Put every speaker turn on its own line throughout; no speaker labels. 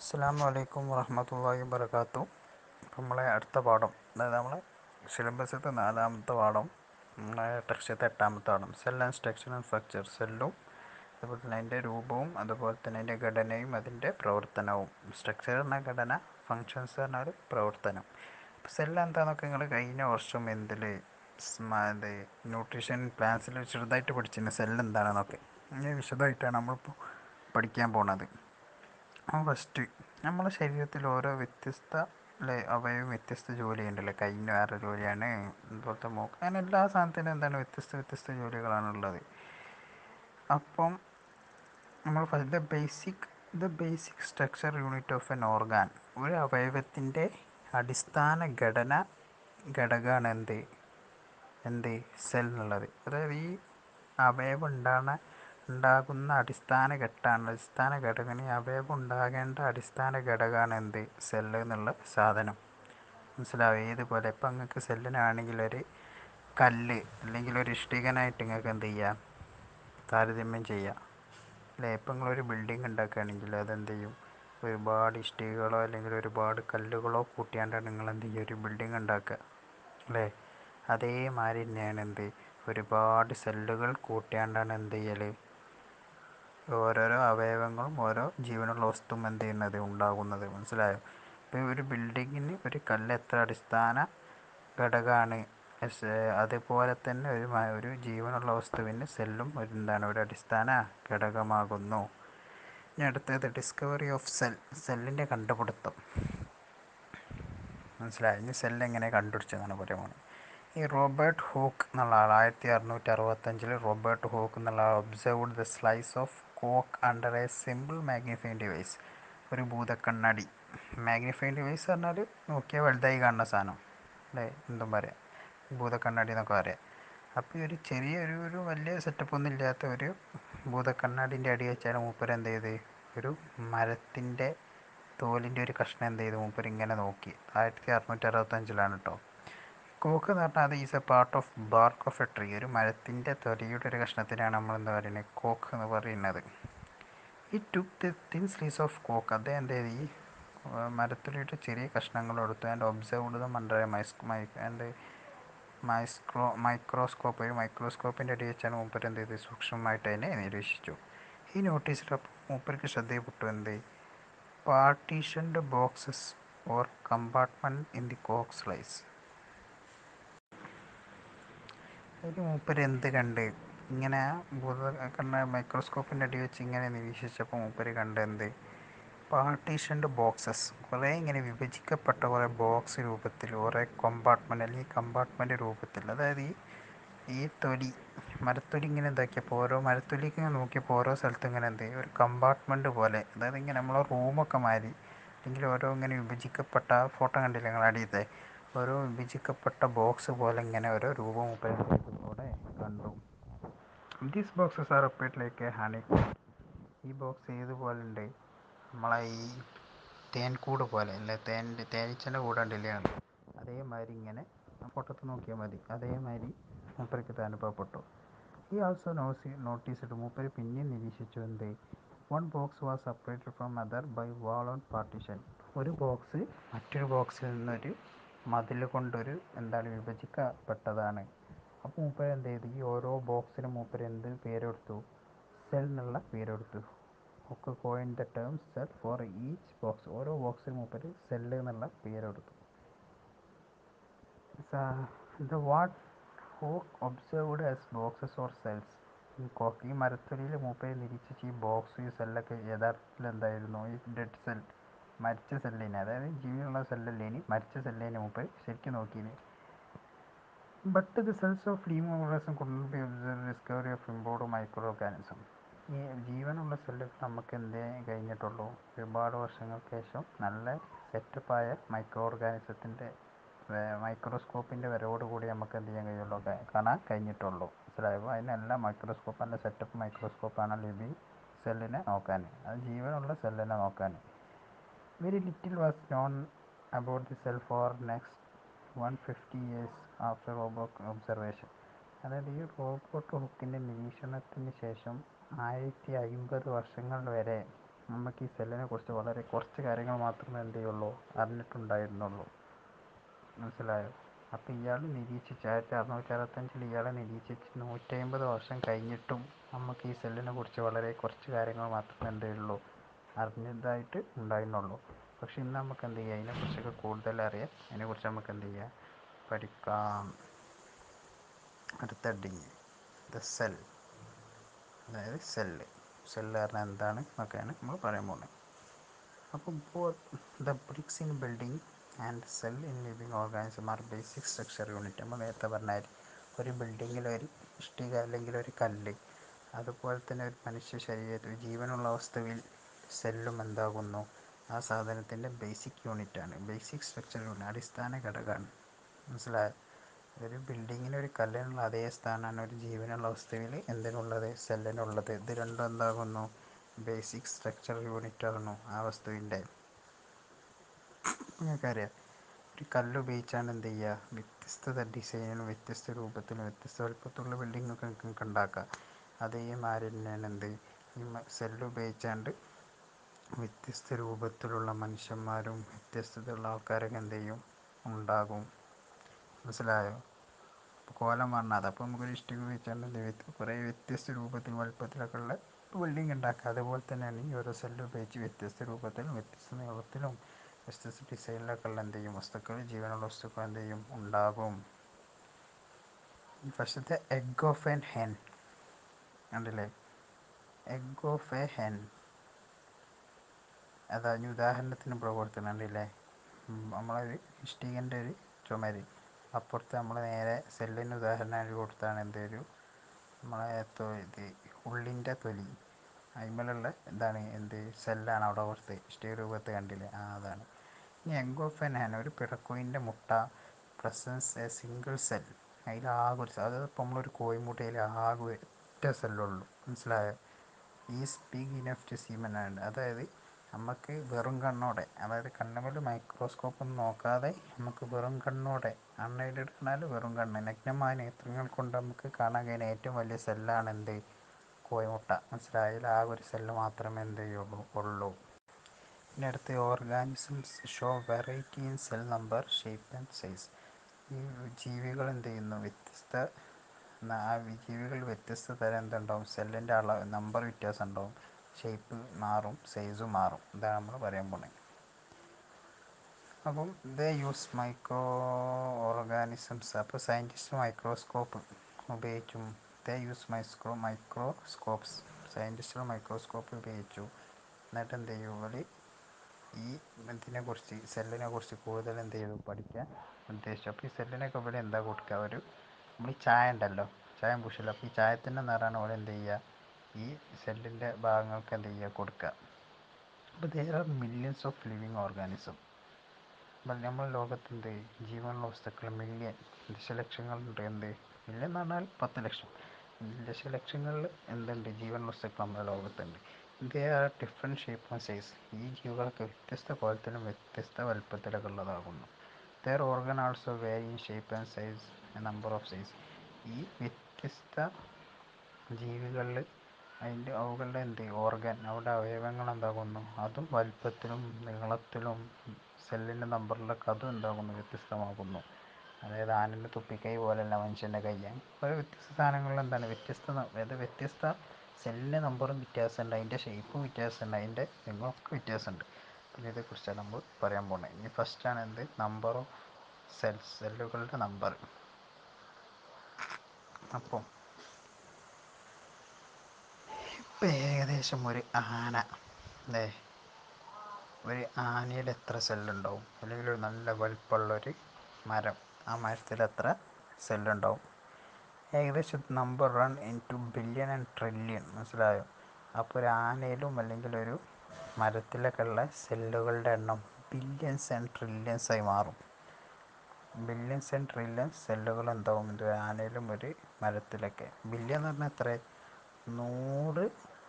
അസ്സാം വലൈക്കും വറഹമത്തല്ലാഹി വബർക്കാത്തു അപ്പം നമ്മളെ അടുത്ത പാഠം അതായത് നമ്മളെ സിലബസത്തെ നാലാമത്തെ പാഠം നമ്മളെ ടെക്സ്റ്റത്തെ എട്ടാമത്തെ പാഠം cell and structure and structure സെല്ലും അതുപോലെ തന്നെ അതിൻ്റെ രൂപവും അതുപോലെ തന്നെ അതിൻ്റെ ഘടനയും അതിൻ്റെ പ്രവർത്തനവും സ്ട്രക്ചർ എന്ന ഘടന ഫങ്ഷൻസ് പറഞ്ഞാൽ പ്രവർത്തനം ഇപ്പോൾ സെൽ എന്താണെന്നൊക്കെ നിങ്ങൾ കഴിഞ്ഞ വർഷം എന്തിൽ ഇത് ന്യൂട്രീഷൻ പ്ലാൻസിൽ ചെറുതായിട്ട് പഠിച്ചിരുന്നു സെൽ എന്താണെന്നൊക്കെ ഇനി വിശദമായിട്ടാണ് നമ്മളിപ്പോൾ പഠിക്കാൻ പോണത് ആ ഫസ്റ്റ് നമ്മളെ ശരീരത്തിൽ ഓരോ വ്യത്യസ്ത അല്ലേ അവയവം വ്യത്യസ്ത ജോലിയുണ്ടല്ലോ കൈയിന് വേറെ ജോലിയാണ് അതുപോലത്തെ മൂക്ക് അങ്ങനെ എല്ലാ സാധനത്തിനും എന്താണ് വ്യത്യസ്ത വ്യത്യസ്ത ജോലികളാണുള്ളത് അപ്പം നമ്മൾ the basic the basic structure unit of an organ ഒരു അവയവത്തിൻ്റെ അടിസ്ഥാന ഘടന ഘടകമാണ് എന്ത് എന്ത് സെൽ എന്നുള്ളത് അതായത് ഈ അവയവം ഉണ്ടാകുന്ന ഉണ്ടാകുന്ന അടിസ്ഥാന ഘട്ടമാണ് അടിസ്ഥാന ഘടകം ഈ അവയവം ഉണ്ടാകേണ്ട അടിസ്ഥാന ഘടകമാണ് എന്ത് സെല്ല് എന്നുള്ള സാധനം മനസ്സിലാവും ഏതുപോലെ ഇപ്പം നിങ്ങൾക്ക് സെല്ലിനാണെങ്കിൽ ഒരു കല്ല് അല്ലെങ്കിൽ ഒരു ഇഷ്ടികനായിട്ട് നിങ്ങൾക്ക് എന്ത് ചെയ്യാം താരതമ്യം ചെയ്യാം അല്ലേ ഇപ്പം നിങ്ങളൊരു ബിൽഡിംഗ് ഉണ്ടാക്കുകയാണെങ്കിൽ അതെന്ത് ചെയ്യും ഒരുപാട് ഇഷ്ടികകളോ അല്ലെങ്കിൽ ഒരുപാട് കല്ലുകളോ കൂട്ടിയാണ്ടാണ് നിങ്ങൾ എന്ത് ചെയ്യുക ഒരു ബിൽഡിംഗ് ഉണ്ടാക്കുക അല്ലേ അതേമാതിരി തന്നെയാണ് എന്ത് ഒരുപാട് സെല്ലുകൾ കൂട്ടിയാണ്ടാണ് എന്ത് ചെയ്യൽ ഓരോരോ അവയവങ്ങളും ഓരോ ജീവനുള്ള വസ്തുവും എന്ത് ചെയ്യുന്നത് ഉണ്ടാകുന്നത് മനസ്സിലായോ ഇപ്പോൾ ഒരു ബിൽഡിങ്ങിന് ഒരു കല്ല് എത്ര അടിസ്ഥാന ഘടകമാണ് അതുപോലെ തന്നെ ഒരു ഒരു ജീവനുള്ള വസ്തുവിന് സെല്ലും ഒരു എന്താണ് ഒരു അടിസ്ഥാന ഘടകമാകുന്നു ഇനി അടുത്തത് ഡിസ്കവറി ഓഫ് സെൽ സെല്ലിൻ്റെ കണ്ടുപിടുത്തം മനസ്സിലായി ഇനി സെല്ല് എങ്ങനെ കണ്ടുപിടിച്ചതെന്നാണ് പറയുന്നത് ഈ റോബർട്ട് ഹൂക്ക് എന്നുള്ള ആൾ ആയിരത്തി അറുന്നൂറ്റി അറുപത്തഞ്ചിൽ റോബർട്ട് ഹൂക്ക് എന്നുള്ള ആൾ ഒബ്സർവ്ഡ് ദ സ്ലൈസ് ഓഫ് കോക്ക് under a simple magnifying device ഒരു ഭൂതക്കണ്ണാടി മാഗ്നിഫൈങ് ഡിവൈസ് പറഞ്ഞാൽ നോക്കിയാൽ വലുതായി കാണുന്ന സാധനം അല്ലേ എന്തും പറയാം ഭൂതക്കണ്ണാടി എന്നൊക്കെ പറയാം അപ്പോൾ ഈ ഒരു ചെറിയ ഒരു ഒരു വലിയ സെറ്റപ്പ് ഒന്നും ഇല്ലാത്ത ഒരു ഭൂതക്കണ്ണാടിൻ്റെ അടി വെച്ചാൽ മൂപ്പർ എന്ത് ചെയ്ത് ഒരു മരത്തിൻ്റെ തോലിൻ്റെ ഒരു കഷ്ണം എന്ത് ചെയ്തു മൂപ്പർ ഇങ്ങനെ നോക്കി ആയിരത്തി അറുന്നൂറ്റി അറുപത്തഞ്ചിലാണ് കേട്ടോ കോക്ക് എന്ന് പറഞ്ഞാൽ അത് is a part of bark of a tree ഒരു മരത്തിൻ്റെ തൊലിയുടെ ഒരു കഷ്ണത്തിനാണ് നമ്മൾ എന്താ പറയുന്നത് കോക്ക് എന്ന് പറയുന്നത് ഈ took the thin slice of കോക്ക് അദ്ദേഹം എന്ത് ചെയ്തു ഈ മരത്തിലിട്ട് ചെറിയ കഷ്ണങ്ങൾ എടുത്തു ആൻഡ് ഒബ്സർവ്ഡ് ദ മണ്ടർ മൈസ് മൈ ആൻഡ് മൈസ്ക്രോ മൈക്രോസ്കോപ്പ് ഒരു മൈക്രോസ്കോപ്പിൻ്റെ അടി വെച്ചാണ് മൂപ്പർ എന്ത് ചെയ്ത് സൂക്ഷ്മമായിട്ട് അതിനെ നിരീക്ഷിച്ചു ഈ നോട്ടീസിലപ്പോൾ മൂപ്പർക്ക് ശ്രദ്ധയിൽപ്പെട്ടു എന്ത് partitioned boxes or compartment in the കോക്ക് സ്ലൈസ് അതിൽ മൂപ്പർ എന്ത് കണ്ട് ഇങ്ങനെ കണ്ട മൈക്രോസ്കോപ്പിൻ്റെ അടി വെച്ച് ഇങ്ങനെ നിരീക്ഷിച്ചപ്പോൾ മൂപ്പർ കണ്ട് എന്ത് പാർട്ടീഷൻഡ് ബോക്സസ് കുറേ ഇങ്ങനെ വിഭജിക്കപ്പെട്ട കുറേ ബോക്സ് രൂപത്തിൽ കുറേ കമ്പാർട്ട്മെൻറ്റ് അല്ലെങ്കിൽ കമ്പാർട്ട്മെൻറ്റ് രൂപത്തിൽ അതായത് ഈ ഈ തൊലി മരത്തൊലി ഇങ്ങനെ എന്താക്കിയപ്പോൾ ഓരോ മരത്തൊലിക്ക് ഇങ്ങനെ നോക്കിയപ്പോൾ ഓരോ സ്ഥലത്തും ഇങ്ങനെ എന്ത് ഒരു കമ്പാർട്ട്മെൻറ്റ് പോലെ അതായത് ഇങ്ങനെ നമ്മളെ റൂമൊക്കെ മാറി അല്ലെങ്കിൽ ഓരോ ഇങ്ങനെ വിഭജിക്കപ്പെട്ട ഫോട്ടോ കണ്ടില്ല നിങ്ങൾ അടിയത്തെ ഓരോ വിഭജിക്കപ്പെട്ട ബോക്സ് പോലെ ഇങ്ങനെ ഓരോ രൂപം ഇവിടെ കണ്ടു these boxes are appeared like a honey ഈ ബോക്സ് ഏതുപോലെ ഉണ്ട് നമ്മളെ ഈ തേൻകൂട് പോലെ അല്ലേ തേൻ്റെ തേനീച്ചൻ്റെ കൂടെ ഉണ്ടല്ലേ അതേമാതിരി ഇങ്ങനെ ഫോട്ടോത്ത് നോക്കിയാൽ മതി അതേമാതിരി മൂപ്പർക്ക് അനുഭവപ്പെട്ടു ഈ ആൾസോ നോസി നോട്ടീസിട്ട് മൂപ്പര് പിന്നെയും നിരീക്ഷിച്ചു എന്ത് one box was separated from other by wall on partition ഒരു ബോക്സ് മറ്റൊരു ബോക്സിൽ നിന്നൊരു മതിൽ കൊണ്ടൊരു എന്താണ് വിഭജിക്കപ്പെട്ടതാണ് അപ്പോൾ മൂപ്പർ എന്ത് ചെയ്തു ഈ ഓരോ ബോക്സിനും മൂപ്പർ എന്ത് പേരെടുത്തു സെൽ എന്നുള്ള പേരെടുത്തു ഒക്കെ coin the term cell for each box ഓരോ ബോക്സിനും മൂപ്പർ സെല്ല് എന്നുള്ള പേരെടുത്തു the what Hooke observed as boxes or cells ഈ കോക്ക് ഈ മരത്തൊലിയിൽ മൂപ്പര് നിരീക്ഷിച്ച് ഈ ബോക്സ് ഈ സെല്ലൊക്കെ യഥാർത്ഥത്തിൽ എന്തായിരുന്നു ഈ ഡെഡ് സെൽ മരിച്ച സെല്ലിനെ അതായത് ജീവനുള്ള സെല്ലല്ലേ ഇനി മരിച്ച സെല്ലിനെ മൂപ്പര് ശരിക്കും നോക്കിയിന് but the cells of living organism couldn't be observe discovery of import micro organism ഈ ജീവനുള്ള സെല്ലുകൾ നമുക്ക് എന്തേ കഴിഞ്ഞിട്ടുള്ളൂ ഒരുപാട് വർഷങ്ങൾക്ക് ശേഷം നല്ല സെറ്റപ്പായ മൈക്രോ ഓർഗാനിസത്തിൻ്റെ മൈക്രോസ്കോപ്പിൻ്റെ വരവോടുകൂടി നമുക്ക് എന്ത് ചെയ്യാൻ കഴിയുള്ളൂ കാണാൻ കഴിഞ്ഞിട്ടുള്ളൂ മനസ്സിലായപ്പോൾ അതിനെല്ലാം മൈക്രോസ്കോപ്പ് നല്ല സെറ്റപ്പ് മൈക്രോസ്കോപ്പാണ് ലിവിങ് സെല്ലിനെ നോക്കാൻ അത് ജീവനുള്ള സെല്ലിനെ നോക്കാൻ very little was known about the cell for next one fifty years after robot observation അതായത് ഈ റോബോട്ട് ഹുക്കിൻ്റെ നിരീക്ഷണത്തിന് ശേഷം ആയിരത്തി അമ്പത് വർഷങ്ങൾ വരെ നമുക്ക് ഈ സെല്ലിനെ കുറിച്ച് വളരെ കുറച്ച് കാര്യങ്ങൾ മാത്രമേ എന്ത് ചെയ്യുള്ളൂ അറിഞ്ഞിട്ടുണ്ടായിരുന്നുള്ളൂ മനസ്സിലായോ അപ്പം ഇയാൾ നിരീക്ഷിച്ച് ആയിരത്തി അറുന്നൂറ്റി അറുപത്തഞ്ചിൽ ഇയാളെ നിരീക്ഷിച്ച് നൂറ്റി അമ്പത് വർഷം കഴിഞ്ഞിട്ടും നമുക്ക് ഈ സെല്ലിനെ കുറിച്ച് വളരെ കുറച്ച് കാര്യങ്ങൾ മാത്രമേ എന്ത് ചെയ്യുള്ളൂ അറിഞ്ഞതായിട്ട് ഉണ്ടായിരുന്നുള്ളൂ പക്ഷെ ഇന്ന് നമുക്ക് എന്ത് ചെയ്യാം അതിനെക്കുറിച്ചൊക്കെ കൂടുതൽ അറിയാം അതിനെക്കുറിച്ച് നമുക്ക് എന്ത് ചെയ്യാം പഠിക്കാം അടുത്ത ഹെഡിങ് ദ സെൽ അതായത് സെല്ല് സെല്ല് പറഞ്ഞാൽ എന്താണ് എന്നൊക്കെയാണ് നമ്മൾ പറയാൻ പോകുന്നത് അപ്പോൾ both the bricks in building and cell in living organism are basic structure unit നമ്മൾ നേരത്തെ പറഞ്ഞാൽ ഒരു ബിൽഡിങ്ങിൽ ഒരു ഇഷ്ടിക അല്ലെങ്കിൽ ഒരു കല്ല് അതുപോലെ തന്നെ ഒരു മനുഷ്യ ശരീരത്തിൽ ജീവനുള്ള വസ്തുവിൽ സെല്ലും എന്താകുന്നു ആ സാധനത്തിൻ്റെ ബേസിക് യൂണിറ്റാണ് ബേസിക് സ്ട്രക്ചർ യൂണിറ്റ് അടിസ്ഥാന ഘടകമാണ് മനസ്സിലായോ ഒരു ബിൽഡിങ്ങിന് ഒരു കല്ലിനുള്ള അതേ സ്ഥാനമാണ് ഒരു ജീവനുള്ള വസ്തുവിൽ എന്തിനുള്ളത് സെല്ലിനുള്ളത് ഇത് രണ്ടും എന്താകുന്നു ബേസിക് സ്ട്രക്ചർ യൂണിറ്റ് ആകുന്നു ആ വസ്തുവിൻ്റെ നിങ്ങൾക്കറിയാം ഒരു കല്ല് ഉപയോഗിച്ചാണ് എന്ത് ചെയ്യുക വ്യത്യസ്ത ഡിസൈനിലും വ്യത്യസ്ത രൂപത്തിലും വ്യത്യസ്ത വലുപ്പത്തിലുള്ള ബിൽഡിങ്ങൊക്കെ നിങ്ങൾക്ക് ഉണ്ടാക്കാം അതേമാതിരി തന്നെയാണ് എന്ത് ഈ സെല്ല് ഉപയോഗിച്ചാണ്ട് വ്യത്യസ്ത രൂപത്തിലുള്ള മനുഷ്യന്മാരും വ്യത്യസ്തതയുള്ള ആൾക്കാരൊക്കെ എന്ത് ചെയ്യും ഉണ്ടാകും മനസ്സിലായോ ഇപ്പോൾ കോലം പറഞ്ഞത് അപ്പോൾ നമുക്കൊരു ഇഷ്ടിക ഉപയോഗിച്ചാണ്ട് എന്ത് ചെയ്യും കുറേ വ്യത്യസ്ത രൂപത്തിൽ വലുപ്പത്തിലൊക്കെ ഉള്ള ബിൽഡിംഗ് ഉണ്ടാക്കുക അതുപോലെ തന്നെയാണ് ഈ ഓരോ സെല്ല് ഉപയോഗിച്ച് വ്യത്യസ്ത രൂപത്തിലും വ്യത്യസ്ത നീളത്തിലും വ്യത്യസ്ത ഡിസൈനിലൊക്കെ ഉള്ള എന്ത് ചെയ്യും വസ്തുക്കൾ ജീവനുള്ള വസ്തുക്കൾ എന്ത് ചെയ്യും ഉണ്ടാകും ഫസ്റ്റത്തെ എഗ് ഓഫ് എൻ ഹെൻ കണ്ടില്ലേ എഗ് ഓഫ് എ ഹെൻ അതാ ഇനി ഉദാഹരണത്തിന് ഇവിടെ കൊടുത്തിട്ടുണ്ടല്ലേ നമ്മളൊരു ഇഷ്ടികൻ്റെ ഒരു ചുമര് അപ്പുറത്ത് നമ്മൾ നേരെ സെല്ലിന് ഉദാഹരണമായിട്ട് കൊടുത്താണ് എന്തൊരു നമ്മളെ തൊ ഇത് ഉള്ളിൻ്റെ തൊലി അതിന്മേലുള്ള എന്താണ് എന്ത് സെല്ലാണ് അവിടെ പുറത്ത് ഇഷ്ടിക രൂപത്ത് കണ്ടില്ലേ ആ അതാണ് ഇനി എഗ് ഓഫ് എൻ ഹാൻ ഒരു പിടക്കോയിൻ്റെ മുട്ട പ്രസൻസ് എ സിംഗിൾ സെൽ അതിൽ ആകെ ഒരു അതായത് ഇപ്പോൾ നമ്മളൊരു കോഴിമുട്ടയിൽ ആകെ ഒറ്റ സെല്ലുള്ളൂ മനസ്സിലായോ is big enough to seen ആണ് അതായത് നമുക്ക് വെറും കണ്ണോടെ അതായത് കണ്ണുകൊണ്ട് മൈക്രോസ്കോപ്പ് ഒന്നും നോക്കാതെ നമുക്ക് വെറും കണ്ണോടെ അൺഎയ്ഡഡ് പറഞ്ഞാൽ വെറും കണ്ണ് നഗ്നമായ നേത്രങ്ങൾ കൊണ്ട് നമുക്ക് കാണാൻ കഴിയുന്ന ഏറ്റവും വലിയ സെല്ലാണ് എന്ത് കോഴിമുട്ട മനസ്സിലായോ അതിൽ ആകെ ഒരു സെല്ല് മാത്രമേ എന്ത് ചെയ്യുള്ളൂ ഉള്ളൂ പിന്നെ അടുത്ത് organisms show variety in cell number shape and size ഈ ജീവികൾ എന്ത് ചെയ്യുന്നു വ്യത്യസ്ത ആ ജീവികൾ വ്യത്യസ്ത തരം എന്തുണ്ടാവും സെല്ലിൻ്റെ അളവ് നമ്പർ വ്യത്യാസം ഉണ്ടാവും ഷേപ്പ് മാറും സൈസും മാറും ഇതാണ് നമ്മൾ പറയാൻ പോകുന്നത് അപ്പം ദേ യൂസ് മൈക്രോ ഓർഗാനിസംസ് അപ്പോൾ സയൻറ്റിസ്റ്റ് മൈക്രോസ്കോപ്പ് ഉപയോഗിച്ചും ദേ യൂസ് മൈക്രോ മൈക്രോസ്കോപ്സ് സയൻറ്റിസ്റ്റുകൾ മൈക്രോസ്കോപ്പ് ഉപയോഗിച്ചു എന്നിട്ട് എന്ത് ചെയ്യും ഇവർ ഈ ഇതിനെ കുറിച്ച് സെല്ലിനെ കുറിച്ച് കൂടുതൽ എന്ത് ചെയ്തു പഠിക്കാൻ ഉദ്ദേശിച്ചു അപ്പോൾ ഈ സെല്ലിനൊക്കെ ഇവിടെ എന്താ കൊടുക്കുക ഒരു നമ്മൾ ഈ ചായ ഉണ്ടല്ലോ ചായം പൂശില്ല അപ്പോൾ ഈ ചായത്തിൻ്റെ നിറാണ് ഇവിടെ എന്ത് ചെയ്യുക ഈ സെല്ലിൻ്റെ ഭാഗങ്ങൾക്ക് എന്ത് ചെയ്യുക കൊടുക്കുക അപ്പോൾ there are millions of living organism നമ്മൾ ലോകത്തെന്ത് ജീവനുള്ള വസ്തുക്കൾ മില്യൺ ദശലക്ഷങ്ങളുണ്ട് എന്ത് മില്യൺ എന്ന് പറഞ്ഞാൽ പത്ത് ലക്ഷം ദശലക്ഷങ്ങളിൽ എന്തുണ്ട് ജീവനുള്ള വസ്തുക്കൾ നമ്മുടെ ലോകത്തുണ്ട് they are different shape and size ഈ ജീവികളൊക്കെ വ്യത്യസ്ത കോലത്തിലും വ്യത്യസ്ത വലുപ്പത്തിലൊക്കെ ഉള്ളതാകുന്നു their organ also vary in shape and size number of size ഈ വ്യത്യസ്ത ജീവികളിൽ അതിൻ്റെ അവകളുടെ എന്ത് ഓർഗൻ അവിടെ അവയവങ്ങൾ എന്താകുന്നു അതും വലുപ്പത്തിലും നീളത്തിലും സെല്ലിൻ്റെ നമ്പറിലൊക്കെ അതും എന്താകുന്നു വ്യത്യസ്തമാകുന്നു അതായത് ആനൻ്റെ തുപ്പിക്കൈ പോലെയല്ല മനുഷ്യൻ്റെ കയ്യാണ് ഓരോ വ്യത്യസ്ത സാധനങ്ങളിൽ എന്താണ് വ്യത്യസ്ത അതായത് വ്യത്യസ്ത സെല്ലിൻ്റെ നമ്പറും വ്യത്യാസമുണ്ട് അതിൻ്റെ ഷേപ്പും വ്യത്യാസമുണ്ട് അതിൻ്റെ നിങ്ങളൊക്കെ വ്യത്യാസമുണ്ട് പിന്നെ ഇതേക്കുറിച്ചാണ് നമ്മൾ പറയാൻ പോകുന്നത് ഇനി ഫസ്റ്റാണ് എന്ത് നമ്പർ ഓഫ് സെൽസ് സെല്ലുകളുടെ നമ്പർ അപ്പം ഇപ്പം ഏകദേശം ഒരു ആന അല്ലേ ഒരു ആനയിൽ എത്ര സെല്ലുണ്ടാവും അല്ലെങ്കിൽ ഒരു നല്ല വലുപ്പമുള്ളൊരു മരം ആ മരത്തിൽ എത്ര സെല്ലുണ്ടാവും ഏകദേശം number run in to billion and trillion മനസ്സിലായോ അപ്പോൾ ഒരു ആനയിലും അല്ലെങ്കിൽ ഒരു മരത്തിലൊക്കെ ഉള്ള സെല്ലുകളുടെ എണ്ണം ബില്യൺസ് ആൻഡ് ട്രില്യൺസ് ആയി മാറും ബില്യൺസ് ആൻഡ് ട്രില്യൺസ് സെല്ലുകൾ എന്താവും ഇത് ആനയിലും ഒരു മരത്തിലൊക്കെ ബില്യൺ എന്ന് പറഞ്ഞാൽ എത്ര നൂറ്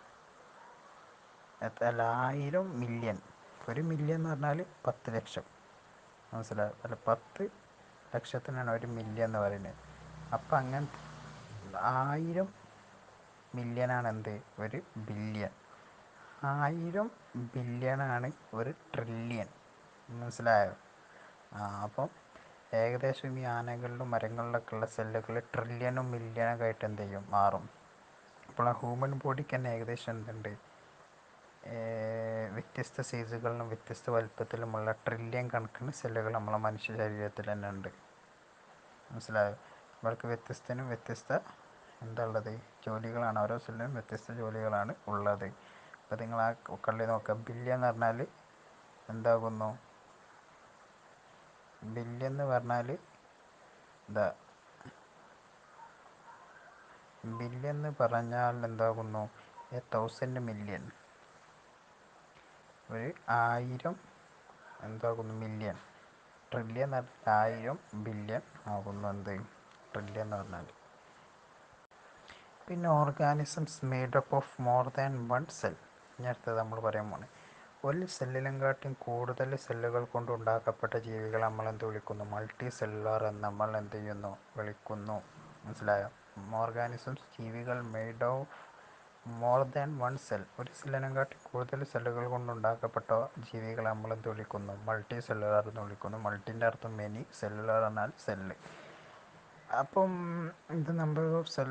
എത്ര അല്ല ആയിരം മില്യൺ ഒരു മില്യൺ എന്ന് പറഞ്ഞാൽ പത്ത് ലക്ഷം മനസ്സിലായോ അല്ല പത്ത് ലക്ഷത്തിനാണ് ഒരു മില്യൺ എന്ന് പറയുന്നത് അപ്പം അങ്ങനത്തെ ആയിരം മില്യനാണ് എന്ത് ഒരു ബില്യൺ ആയിരം ബില്യണാണ് ഒരു ട്രില്യൺ മനസ്സിലായോ ആ അപ്പം ഏകദേശം ഈ ആനകളിലും മരങ്ങളിലൊക്കെയുള്ള സെല്ലുകൾ ട്രില്യണും മില്യണൊക്കെ ആയിട്ട് എന്ത് ചെയ്യും മാറും അപ്പോൾ ആ ഹ്യൂമൻ ബോഡിക്ക് തന്നെ ഏകദേശം എന്തുണ്ട് വ്യത്യസ്ത സൈസുകളിലും വ്യത്യസ്ത വലുപ്പത്തിലുമുള്ള ട്രില്യൺ കണക്കിന് സെല്ലുകൾ നമ്മളെ മനുഷ്യ ശരീരത്തിൽ തന്നെ ഉണ്ട് മനസ്സിലായോ അവർക്ക് വ്യത്യസ്തനും വ്യത്യസ്ത എന്താ ഉള്ളത് ജോലികളാണ് ഓരോ സെല്ലിനും വ്യത്യസ്ത ജോലികളാണ് ഉള്ളത് അപ്പോൾ നിങ്ങൾ ആ കള്ളി നോക്കുക ബില്യൺ എന്ന് പറഞ്ഞാൽ എന്താകുന്നു ബില്യൺ എന്ന് പറഞ്ഞാൽ എന്താ ബില്യൺ എന്ന് പറഞ്ഞാൽ എന്താകുന്നു എ തൗസൻഡ് മില്യൺ ഒരു ആയിരം എന്താകുന്നു മില്യൺ ട്രില്യൺ എന്ന് പറഞ്ഞാൽ ആയിരം ബില്യൺ ആകുന്നു എന്ത് ട്രില്യൺ എന്ന് പറഞ്ഞാൽ പിന്നെ organisms made up of more than one cell ഇനി അടുത്തത് നമ്മൾ പറയാൻ പോണേ ഒരു സെല്ലിലും കാട്ടിയും കൂടുതൽ സെല്ലുകൾ കൊണ്ട് ഉണ്ടാക്കപ്പെട്ട ജീവികളെ നമ്മൾ എന്ത് വിളിക്കുന്നു മൾട്ടി സെല്ലുലാർ എന്ന് നമ്മൾ എന്ത് ചെയ്യുന്നു വിളിക്കുന്നു മനസ്സിലായോ ഓർഗാനിസംസ് ജീവികൾ made of more than one cell ഒരു സെല്ലിനും കാട്ടി കൂടുതൽ സെല്ലുകൾ കൊണ്ട് ഉണ്ടാക്കപ്പെട്ട ജീവികളെ നമ്മൾ എന്ത് വിളിക്കുന്നു മൾട്ടി സെല്ലുലാർ എന്ന് വിളിക്കുന്നു മൾട്ടിൻ്റെ അർത്ഥം മെനി സെല്ലുലാർ എന്നാൽ സെല്ല് അപ്പം ഇത് നമ്പർ ഓഫ് സെൽ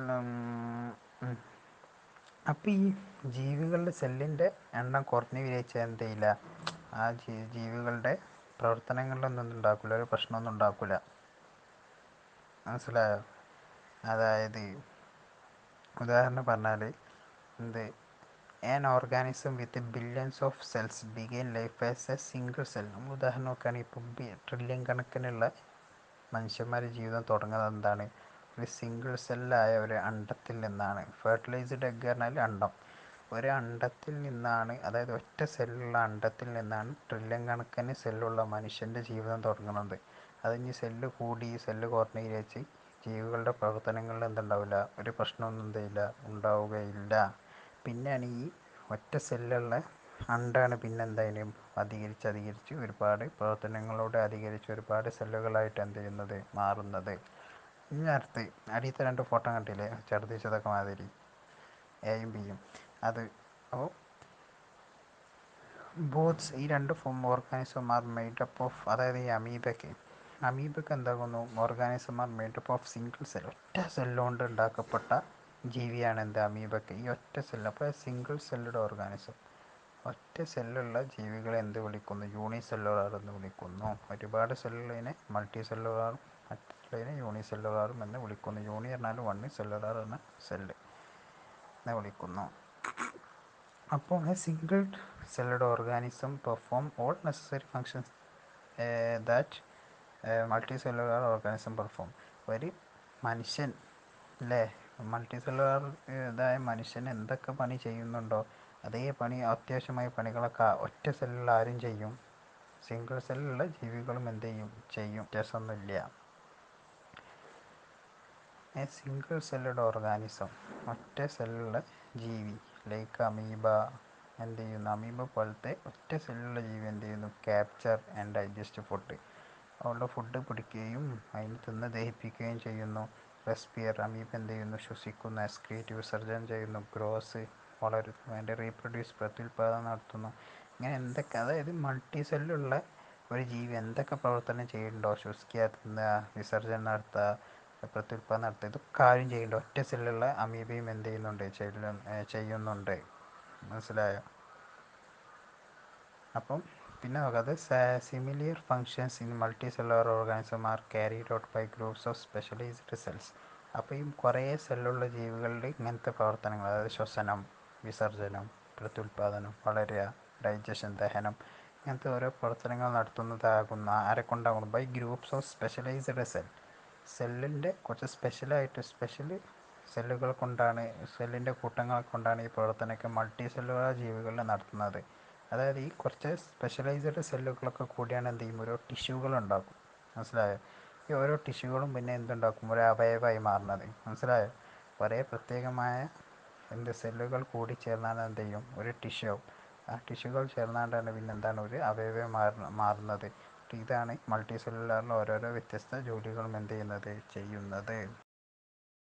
അപ്പം ഈ ജീവികളുടെ സെല്ലിൻ്റെ എണ്ണം കുറഞ്ഞു വിചാരിച്ചാൽ എന്ത് ചെയ്യില്ല ആ ജീ ജീവികളുടെ പ്രവർത്തനങ്ങളിലൊന്നും ഉണ്ടാക്കില്ല ഒരു പ്രശ്നമൊന്നും ഉണ്ടാക്കില്ല മനസ്സിലായോ അതായത് ഉദാഹരണം പറഞ്ഞാൽ എന്ത് an organism with billions of cells began life as a single cell നമ്മൾ ഉദാഹരണം നോക്കുകയാണെങ്കിൽ ഇപ്പം ട്രില്യൺ കണക്കിനുള്ള മനുഷ്യന്മാരുടെ ജീവിതം തുടങ്ങുന്നത് എന്താണ് ഒരു സിംഗിൾ സെല്ലായ ഒരു അണ്ടത്തിൽ നിന്നാണ് ഫെർട്ടിലൈസ്ഡ് എഗ് പറഞ്ഞാൽ അണ്ടം ഒരു അണ്ടത്തിൽ നിന്നാണ് അതായത് ഒറ്റ സെല്ലുള്ള അണ്ടത്തിൽ നിന്നാണ് ട്രില്യൺ കണക്കിന് സെല്ലുള്ള മനുഷ്യൻ്റെ ജീവിതം തുടങ്ങുന്നത് അത് ഇനി സെല്ല് കൂടി സെല്ല് കുറഞ്ഞ് വിചാരിച്ച് ജീവികളുടെ പ്രവർത്തനങ്ങളിൽ എന്തുണ്ടാവില്ല ഒരു പ്രശ്നമൊന്നും എന്തില്ല ഉണ്ടാവുകയില്ല പിന്നെയാണ് ഈ ഒറ്റ സെല്ലുള്ള അണ്ടാണ് പിന്നെ എന്തായാലും അധികരിച്ച് അധികരിച്ച് ഒരുപാട് പ്രവർത്തനങ്ങളോട് അധികരിച്ച് ഒരുപാട് സെല്ലുകളായിട്ട് എന്ത് ചെയ്യുന്നത് മാറുന്നത് ഇനി അടുത്ത് അടിയത്തെ രണ്ട് ഫോട്ടോ കണ്ടില്ലേ ഛർദ്ദിച്ചതൊക്കെ മാതിരി എയും ബിയും അത് അപ്പോൾ ബോത്ത്സ് ഈ രണ്ട് form organism are made up of അതായത് ഈ അമീബയ്ക്ക് അമീബയ്ക്ക് എന്താകുന്നു organism are made up of single cell ഒറ്റ സെല്ലുകൊണ്ട് ഉണ്ടാക്കപ്പെട്ട ജീവിയാണ് എന്ത് അമീബയ്ക്ക് ഈ ഒറ്റ സെല്ല് അപ്പോൾ സിംഗിൾ സെല്ലുഡ് ഓർഗാനിസം ഒറ്റ സെല്ലുള്ള ജീവികളെ എന്ത് വിളിക്കുന്നു യൂണി സെല്ലുലാർ എന്ന് വിളിക്കുന്നു ഒരുപാട് സെല്ലുള്ളതിനെ മൾട്ടി സെല്ലുലാറും മറ്റുള്ളതിനെ യൂണി സെല്ലുലാറും എന്ന് വിളിക്കുന്നു യൂണി പറഞ്ഞാൽ വണ്ണ് സെല്ലുലാർ എന്ന സെല്ല് എന്ന് വിളിക്കുന്നു അപ്പോൾ a single celled organism perform all necessary functions that multi cellular organism perform ഒരു മനുഷ്യൻ അല്ലേ മൾട്ടി സെല്ലുലാർ ഇതായ മനുഷ്യൻ എന്തൊക്കെ പണി ചെയ്യുന്നുണ്ടോ അതേ പണി അത്യാവശ്യമായ പണികളൊക്കെ ഒറ്റ സെല്ലുള്ള ആരും ചെയ്യും സിംഗിൾ സെല്ലുള്ള ജീവികളും എന്ത് ചെയ്യും ചെയ്യും വ്യത്യാസമൊന്നുമില്ല എ സിംഗിൾ സെല്ലുഡ് ഓർഗാനിസം ഒറ്റ സെല്ലുള്ള ജീവി ലൈക്ക് അമീബ എന്ത് ചെയ്യുന്നു അമീബ പോലത്തെ ഒറ്റ സെല്ലുള്ള ജീവി എന്ത് ചെയ്യുന്നു ക്യാപ്ചർ ആൻഡ് ഡൈജസ്റ്റ് ഫുഡ് അവളുടെ ഫുഡ് പിടിക്കുകയും അതിന് തിന്ന് ദഹിപ്പിക്കുകയും ചെയ്യുന്നു റെസ്പിയർ അമീബ എന്ത് ചെയ്യുന്നു ശ്വസിക്കുന്നു എക്സ്ക്രീറ്റ് വിസർജനം ചെയ്യുന്നു ഗ്രോസ് വളരുന്നു അതിൻ്റെ റീപ്രൊഡ്യൂസ് പ്രത്യുൽപാദനം നടത്തുന്നു ഇങ്ങനെ എന്തൊക്കെ അതായത് മൾട്ടി സെല്ലുള്ള ഒരു ജീവി എന്തൊക്കെ പ്രവർത്തനം ചെയ്യുന്നുണ്ടോ ശ്വസിക്കുക തിന്നുക വിസർജനം നടത്തുക പ്രത്യുൽപാദനം നടത്തുക ഇതൊക്കെ ആരും ചെയ്യുന്നുണ്ട് ഒറ്റ സെല്ലുള്ള അമീബയും എന്ത് ചെയ്യുന്നുണ്ട് ചെയ്യുന്നുണ്ട് മനസ്സിലായോ അപ്പം പിന്നെ നോക്കാത് similar functions in multi cellular organism are carried out by groups of specialized cells അപ്പോൾ ഈ കുറേ സെല്ലുള്ള ജീവികളിൽ ഇങ്ങനത്തെ പ്രവർത്തനങ്ങൾ അതായത് ശ്വസനം വിസർജനം പ്രത്യുൽപാദനം വളരുക ഡൈജഷൻ ദഹനം ഇങ്ങനത്തെ ഓരോ പ്രവർത്തനങ്ങൾ നടത്തുന്നതാകുന്ന ആരെ കൊണ്ടാകുന്നു by groups of specialized cell സെല്ലിൻ്റെ കുറച്ച് സ്പെഷ്യലായിട്ട് സ്പെഷ്യൽ സെല്ലുകൾ കൊണ്ടാണ് സെല്ലിൻ്റെ കൂട്ടങ്ങൾ കൊണ്ടാണ് ഈ പ്രവർത്തനമൊക്കെ മൾട്ടി സെല്ലുലാർ ജീവികളിൽ നടത്തുന്നത് അതായത് ഈ കുറച്ച് സ്പെഷ്യലൈസ്ഡ് സെല്ലുകളൊക്കെ കൂടിയാണ് എന്ത് ചെയ്യും ഓരോ ടിഷ്യൂകൾ ഉണ്ടാക്കും മനസ്സിലായോ ഈ ഓരോ ടിഷ്യൂകളും പിന്നെ എന്തുണ്ടാക്കും ഒരു അവയവമായി മാറുന്നത് മനസ്സിലായോ ഒരേ പ്രത്യേകമായ എന്ത് സെല്ലുകൾ കൂടി ചേർന്നാണ് എന്ത് ചെയ്യും ഒരു ടിഷ്യൂ ആ ടിഷ്യൂകൾ ചേർന്നാണ്ടാണ് പിന്നെ എന്താണ് ഒരു അവയവം മാറുന്ന മാറുന്നത് ഇതാണ് മൾട്ടി സെല്ലുലാറിൽ ഓരോരോ വ്യത്യസ്ത ജോലികളും എന്ത് ചെയ്യുന്നത് ചെയ്യുന്നത്